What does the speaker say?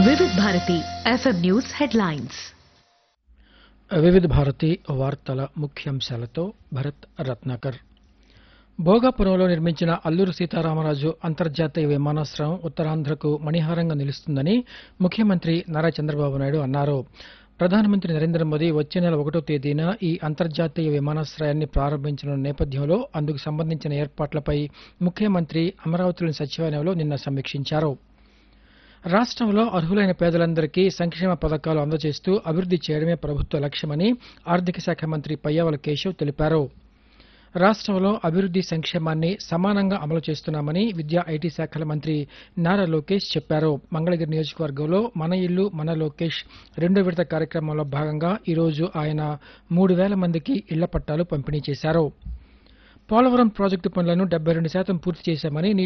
Vividh Bharati FM news headlines Vividha Bharati వార్తల ముఖ్యాంశాలతో భరత్ రత్నాకర్ భోగాపురంలో నిర్మించిన అల్లూరు సీతారామరాజు అంతర్జాతీయ విమానాశ్రయం ఉత్తరాంధ్రకు మణిహారంగా నిలుస్తుందని ముఖ్యమంత్రి నారా చంద్రబాబు నాయుడు అన్నారు ప్రధానమంత్రి నరేంద్ర మోదీ వచ్చే నెల ఒకటో తేదీన ఈ అంతర్జాతీయ విమానాశ్రయాన్ని ప్రారంభించిన నేపథ్యంలో అందుకు సంబంధించిన ఏర్పాట్లపై ముఖ్యమంత్రి అమరావతిలోని సచివాలయంలో నిన్న సమీక్షించారు రాష్ట్రంలో అర్హులైన పేదలందరికీ సంక్షేమ పథకాలు అందజేస్తూ అభివృద్ధి చేయడమే ప్రభుత్వ లక్ష్యమని ఆర్థిక శాఖ మంత్రి పయ్యావల కేశవ్ తెలిపారు రాష్ట్రంలో అభివృద్ధి సంక్షేమాన్ని సమానంగా అమలు చేస్తున్నామని విద్యా ఐటీ శాఖల మంత్రి నారా లోకేష్ చెప్పారు మంగళగిరి నియోజకవర్గంలో మన ఇల్లు మన లోకేష్ రెండో విడత కార్యక్రమంలో భాగంగా ఈరోజు ఆయన మూడు వేల మందికి ఇళ్ల పట్టాలు పంపిణీ చేశారు పోలవరం ప్రాజెక్టు పనులను డెబ్బై రెండు శాతం పూర్తి చేశామని